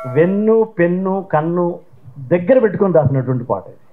వెన్ను పెన్ను కన్ను దగ్గర పెట్టుకొని రాసినటువంటి పాట ఇది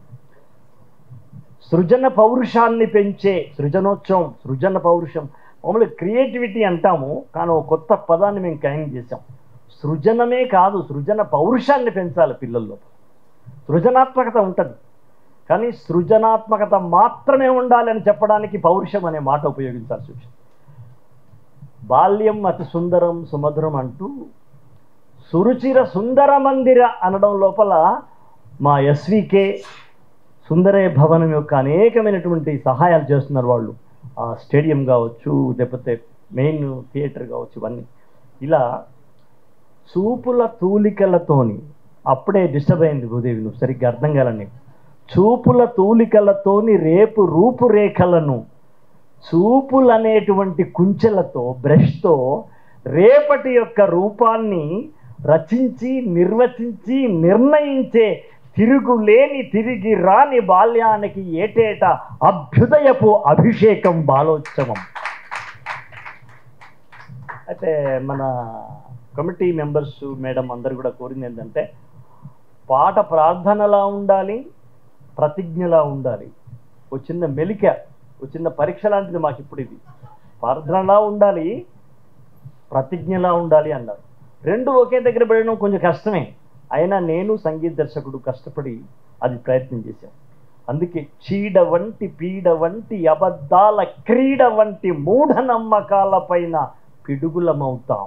సృజన పౌరుషాన్ని పెంచే సృజనోత్సవం సృజన పౌరుషం మామూలు క్రియేటివిటీ అంటాము కానీ ఒక కొత్త పదాన్ని మేము ఖాయం చేసాం సృజనమే కాదు సృజన పౌరుషాన్ని పెంచాలి పిల్లల్లో సృజనాత్మకత ఉంటుంది కానీ సృజనాత్మకత మాత్రమే ఉండాలి అని చెప్పడానికి పౌరుషం అనే మాట ఉపయోగించాల్సి వచ్చింది బాల్యం అతి సుందరం సుమధురం అంటూ సురుచిర సుందర మందిర అనడం లోపల మా ఎస్వికే సుందరే భవనం యొక్క అనేకమైనటువంటి సహాయాలు చేస్తున్నారు వాళ్ళు ఆ స్టేడియం కావచ్చు లేకపోతే మెయిన్ థియేటర్ కావచ్చు ఇవన్నీ ఇలా చూపుల తూలికలతోని అప్పుడే డిస్టర్బ్ అయింది భూదేవి నువ్వు సరిగ్గా అర్థం కాలని చూపుల తూలికలతోని రేపు రూపురేఖలను చూపులనేటువంటి కుంచెలతో బ్రష్తో రేపటి యొక్క రూపాన్ని రచించి నిర్వచించి నిర్ణయించే తిరుగులేని తిరిగి రాని బాల్యానికి ఏటేటా అభ్యుదయపు అభిషేకం బాలోత్సవం అయితే మన కమిటీ మెంబర్స్ మేడం అందరు కూడా కోరింది ఏంటంటే పాట ప్రార్థనలా ఉండాలి ప్రతిజ్ఞలా ఉండాలి ఓ చిన్న మెలిక ఓ చిన్న పరీక్ష లాంటిది మాకు ఇప్పుడు ఇది ప్రార్థనలా ఉండాలి ప్రతిజ్ఞలా ఉండాలి అన్నారు రెండు ఒకే దగ్గర పెట్టడం కొంచెం కష్టమే అయినా నేను సంగీత దర్శకుడు కష్టపడి అది ప్రయత్నం చేశాం అందుకే చీడ వంటి పీడ వంటి అబద్ధాల క్రీడ వంటి మూఢనమ్మకాల పైన పిడుగులమవుతాం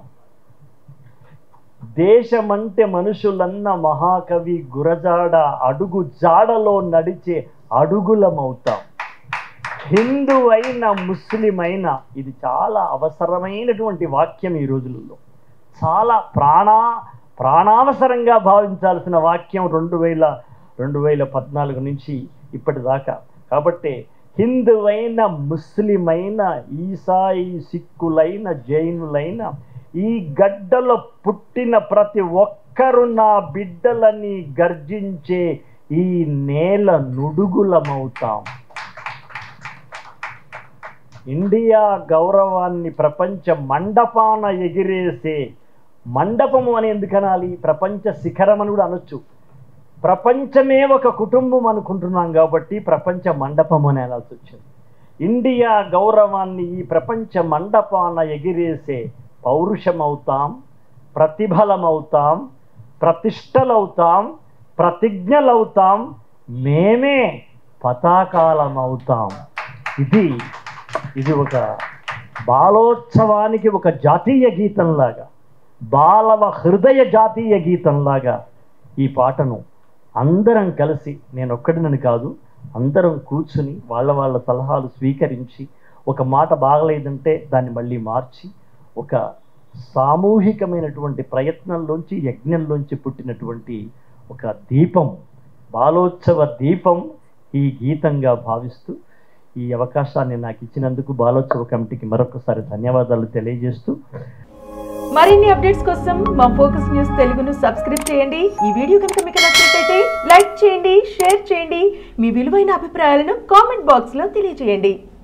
దేశమంటే మనుషులన్న మహాకవి గురజాడ అడుగు జాడలో నడిచే అడుగులమవుతాం హిందూ అయిన ముస్లిం అయినా ఇది చాలా అవసరమైనటువంటి వాక్యం ఈ రోజులలో చాలా ప్రాణా ప్రాణావసరంగా భావించాల్సిన వాక్యం రెండు వేల రెండు వేల పద్నాలుగు నుంచి ఇప్పటిదాకా కాబట్టి హిందువైన ముస్లిమైన ఈసాయి సిక్కులైన జైనులైన ఈ గడ్డలో పుట్టిన ప్రతి ఒక్కరు నా బిడ్డలని గర్జించే ఈ నేల నుడుగులమవుతాం ఇండియా గౌరవాన్ని ప్రపంచ మండపాన ఎగిరేసే మండపము అని ఎందుకు అనాలి ప్రపంచ శిఖరం అని కూడా అనొచ్చు ప్రపంచమే ఒక కుటుంబం అనుకుంటున్నాం కాబట్టి ప్రపంచ మండపం అని అనాల్సి వచ్చింది ఇండియా గౌరవాన్ని ఈ ప్రపంచ మండపాన ఎగిరేసే పౌరుషమవుతాం ప్రతిఫలమవుతాం ప్రతిష్టలవుతాం ప్రతిజ్ఞలవుతాం మేమే పతాకాలమవుతాం ఇది ఇది ఒక బాలోత్సవానికి ఒక జాతీయ గీతంలాగా బాలవ హృదయ జాతీయ గీతంలాగా ఈ పాటను అందరం కలిసి నేను ఒక్కడినని కాదు అందరం కూర్చుని వాళ్ళ వాళ్ళ సలహాలు స్వీకరించి ఒక మాట బాగలేదంటే దాన్ని మళ్ళీ మార్చి ఒక సామూహికమైనటువంటి ప్రయత్నంలోంచి యజ్ఞంలోంచి పుట్టినటువంటి ఒక దీపం బాలోత్సవ దీపం ఈ గీతంగా భావిస్తూ ఈ అవకాశాన్ని నాకు ఇచ్చినందుకు బాలోత్సవ కమిటీకి మరొకసారి ధన్యవాదాలు తెలియజేస్తూ మరిన్ని అప్డేట్స్ కోసం మా ఫోకస్ న్యూస్ తెలుగును సబ్స్క్రైబ్ చేయండి ఈ వీడియో కనుక మీకు నచ్చినట్లయితే లైక్ చేయండి షేర్ చేయండి మీ విలువైన అభిప్రాయాలను కామెంట్ బాక్స్లో తెలియజేయండి